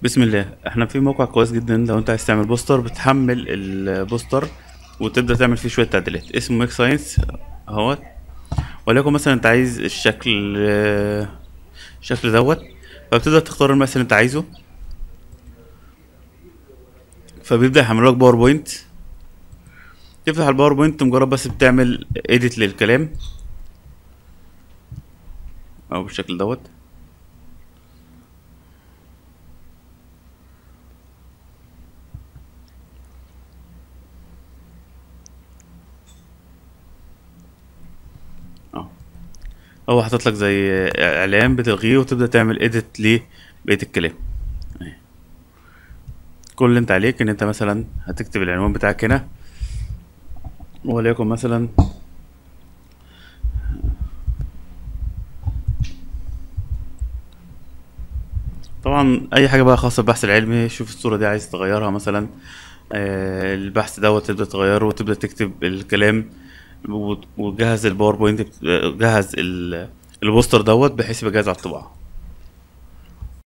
بسم الله احنا في موقع كويس جدا لو انت عايز تعمل بوستر بتحمل البوستر وتبدا تعمل فيه شويه تعديلات اسمه ميك ساينس اهوت وليكن مثلا انت عايز الشكل آه، الشكل دوت فبتبدا تختار المقاس اللي انت عايزه فبيبدا يحمل لك باوربوينت تفتح الباوربوينت مجرد بس بتعمل اديت للكلام او بالشكل دوت اه هو حاطط لك زي اعلان بتلغيه وتبدا تعمل اديت لبقيه الكلام أهي. كل اللي انت عليك ان انت مثلا هتكتب العنوان بتاعك هنا وليكن مثلا طبعا اي حاجه بقى خاصه بالبحث العلمي شوف الصوره دي عايز تغيرها مثلا آه، البحث دوت تبدا تغيره وتبدا تكتب الكلام وت- وتجهز الباوربوينت بت- جهز ال- البوستر دوت بحيث يبقى جاهز على الطباعه